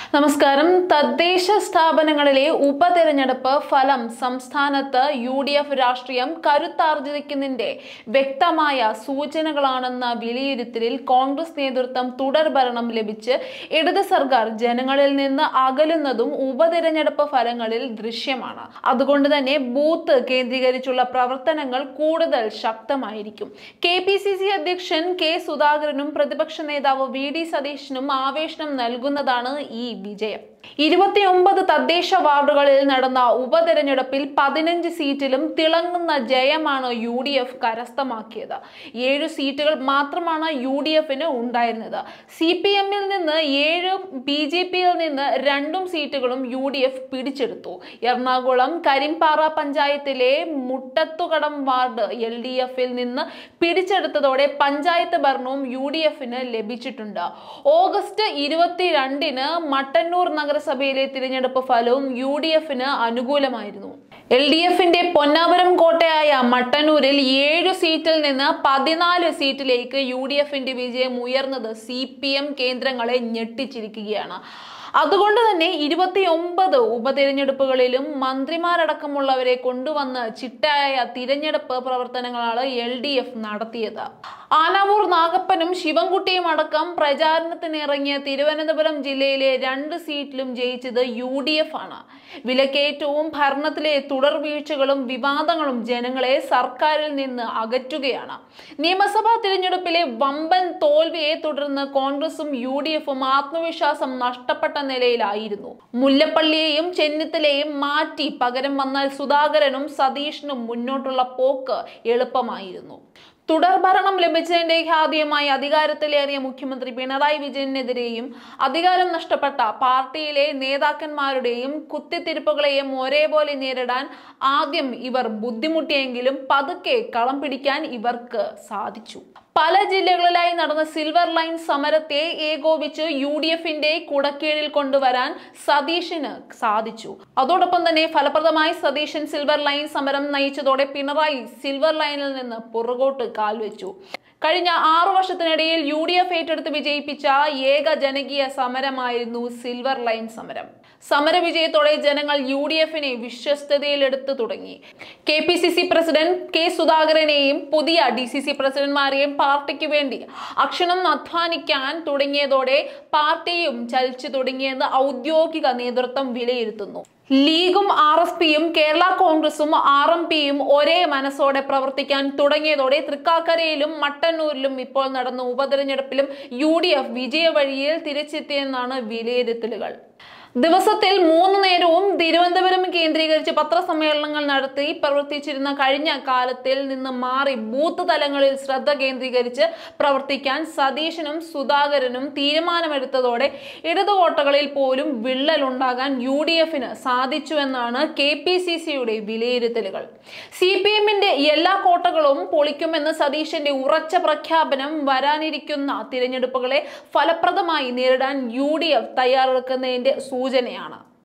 നമസ്കാരം തദ്ദേശ സ്ഥാപനങ്ങളിലെ ഉപതെരഞ്ഞെടുപ്പ് ഫലം സംസ്ഥാനത്ത് യു ഡി എഫ് രാഷ്ട്രീയം കരുത്താർജിക്കുന്നതിന്റെ വ്യക്തമായ സൂചനകളാണെന്ന വിലയിരുത്തലിൽ കോൺഗ്രസ് നേതൃത്വം തുടർഭരണം ലഭിച്ച് ഇടത് സർക്കാർ ജനങ്ങളിൽ നിന്ന് അകലുന്നതും ഉപതെരഞ്ഞെടുപ്പ് ഫലങ്ങളിൽ ദൃശ്യമാണ് അതുകൊണ്ട് തന്നെ ബൂത്ത് കേന്ദ്രീകരിച്ചുള്ള പ്രവർത്തനങ്ങൾ കൂടുതൽ ശക്തമായിരിക്കും കെ പി സി സി അധ്യക്ഷൻ കെ സുധാകരനും പ്രതിപക്ഷ നേതാവ് വി ഡി സതീശനും ആവേശനം നൽകുന്നതാണ് ഈ വിജയം ഇരുപത്തിയൊമ്പത് തദ്ദേശ വാർഡുകളിൽ നടന്ന ഉപതെരഞ്ഞെടുപ്പിൽ പതിനഞ്ച് സീറ്റിലും തിളങ്ങുന്ന ജയമാണ് യു ഡി എഫ് കരസ്ഥമാക്കിയത് ഏഴ് സീറ്റുകൾ മാത്രമാണ് യു ഡി എഫിന് ഉണ്ടായിരുന്നത് സി പി എമ്മിൽ നിന്ന് ഏഴും ബി ജെ പിയിൽ നിന്ന് രണ്ടും സീറ്റുകളും യു ഡി എഫ് പിടിച്ചെടുത്തു എറണാകുളം കരിമ്പാറ പഞ്ചായത്തിലെ മുട്ടത്തുകടം വാർഡ് എൽ ഡി എഫിൽ നിന്ന് പിടിച്ചെടുത്തതോടെ പഞ്ചായത്ത് ഭരണവും യു ഡി എഫിന് ലഭിച്ചിട്ടുണ്ട് ഓഗസ്റ്റ് ഇരുപത്തിരണ്ടിന് മട്ടന്നൂർ നഗരസഭയിലെ തിരഞ്ഞെടുപ്പ് ഫലവും യു ഡി എഫിന് അനുകൂലമായിരുന്നു എൽ ഡി എഫിന്റെ പൊന്നാപുരം കോട്ടയായ മട്ടന്നൂരിൽ ഏഴു സീറ്റിൽ നിന്ന് പതിനാല് സീറ്റിലേക്ക് യു ഡി എഫിന്റെ വിജയം ഉയർന്നത് സി പി എം കേന്ദ്രങ്ങളെ ഞെട്ടിച്ചിരിക്കുകയാണ് അതുകൊണ്ട് തന്നെ ഇരുപത്തി ഒമ്പത് ഉപതെരഞ്ഞെടുപ്പുകളിലും മന്ത്രിമാരടക്കമുള്ളവരെ കൊണ്ടുവന്ന് ചിട്ടയായ തിരഞ്ഞെടുപ്പ് പ്രവർത്തനങ്ങളാണ് എൽ ഡി എഫ് നടത്തിയത് ആനാവൂർ നാഗപ്പനും ശിവൻകുട്ടിയും അടക്കം പ്രചാരണത്തിനിറങ്ങിയ തിരുവനന്തപുരം ജില്ലയിലെ രണ്ട് സീറ്റിലും ജയിച്ചത് യു ഡി എഫ് ആണ് വിലക്കയറ്റവും ഭരണത്തിലെ തുടർ വീഴ്ചകളും വിവാദങ്ങളും ജനങ്ങളെ സർക്കാരിൽ നിന്ന് അകറ്റുകയാണ് നിയമസഭാ തിരഞ്ഞെടുപ്പിലെ വമ്പൻ തോൽവിയെ തുടർന്ന് കോൺഗ്രസും യു ഡി എഫും ആത്മവിശ്വാസം നഷ്ടപ്പെട്ട നിലയിലായിരുന്നു മുല്ലപ്പള്ളിയെയും ചെന്നിത്തലയും മാറ്റി പകരം വന്നാൽ സുധാകരനും സതീഷിനും മുന്നോട്ടുള്ള പോക്ക് എളുപ്പമായിരുന്നു തുടർഭരണം ലഭിച്ചതിന്റെ ഖ്യാതിയുമായി അധികാരത്തിലേറിയ മുഖ്യമന്ത്രി പിണറായി വിജയനെതിരെയും അധികാരം നഷ്ടപ്പെട്ട പാർട്ടിയിലെ നേതാക്കന്മാരുടെയും കുത്തിത്തിരിപ്പുകളെയും ഒരേപോലെ നേരിടാൻ ആദ്യം ഇവർ ബുദ്ധിമുട്ടിയെങ്കിലും പതുക്കെ കളം പിടിക്കാൻ ഇവർക്ക് സാധിച്ചു പല ജില്ലകളിലായി നടന്ന സിൽവർ ലൈൻ സമരത്തെ ഏകോപിച്ച് യു ഡി എഫിന്റെ കുടക്കീഴിൽ കൊണ്ടുവരാൻ സതീഷിന് സാധിച്ചു അതോടൊപ്പം തന്നെ ഫലപ്രദമായി സതീശൻ സിൽവർ ലൈൻ സമരം നയിച്ചതോടെ പിണറായി സിൽവർ ലൈനിൽ നിന്ന് പുറകോട്ട് കാൽവെച്ചു കഴിഞ്ഞ ആറു വർഷത്തിനിടയിൽ യു ഡി എഫ് ഏറ്റെടുത്ത് വിജയിപ്പിച്ച ഏക ജനകീയ സമരമായിരുന്നു സിൽവർ ലൈൻ സമരം സമരവിജയത്തോടെ ജനങ്ങൾ യു ഡി എഫിനെ വിശ്വസ്തതയിലെടുത്തു തുടങ്ങി K P C C president K സുധാകരനെയും പുതിയ ഡി സി സി പ്രസിഡന്റ്മാരെയും പാർട്ടിക്ക് വേണ്ടി അക്ഷണം അധ്വാനിക്കാൻ തുടങ്ങിയതോടെ പാർട്ടിയും ചലിച്ചു തുടങ്ങിയെന്ന് ഔദ്യോഗിക നേതൃത്വം വിലയിരുത്തുന്നു ലീഗും ആർ എസ് പിയും കേരള കോൺഗ്രസും ആർ എം പിയും ഒരേ മനസ്സോടെ പ്രവർത്തിക്കാൻ തുടങ്ങിയതോടെ തൃക്കാക്കരയിലും മട്ടന്നൂരിലും ഇപ്പോൾ നടന്ന ഉപതെരഞ്ഞെടുപ്പിലും യു ഡി എഫ് വിജയവഴിയിൽ തിരിച്ചെത്തിയെന്നാണ് വിലയിരുത്തലുകൾ ദിവസത്തിൽ മൂന്ന് നേരവും തിരുവനന്തപുരം കേന്ദ്രീകരിച്ച് പത്രസമ്മേളനങ്ങൾ നടത്തി പ്രവർത്തിച്ചിരുന്ന കഴിഞ്ഞ കാലത്തിൽ നിന്ന് മാറി ബൂത്ത് തലങ്ങളിൽ ശ്രദ്ധ കേന്ദ്രീകരിച്ച് പ്രവർത്തിക്കാൻ സതീശനും സുധാകരനും തീരുമാനമെടുത്തതോടെ ഇടതു കോട്ടകളിൽ പോലും വിള്ളലുണ്ടാകാൻ യു ഡി എഫിന് സാധിച്ചുവെന്നാണ് കെ പി സി സിയുടെ വിലയിരുത്തലുകൾ സി പി എമ്മിന്റെ എല്ലാ കോട്ടകളും പൊളിക്കുമെന്ന് സതീശന്റെ ഉറച്ച പ്രഖ്യാപനം വരാനിരിക്കുന്ന തിരഞ്ഞെടുപ്പുകളെ ഫലപ്രദമായി നേരിടാൻ യു ഡി എഫ് തയ്യാറെടുക്കുന്നതിന്റെ സൂചനയാണ്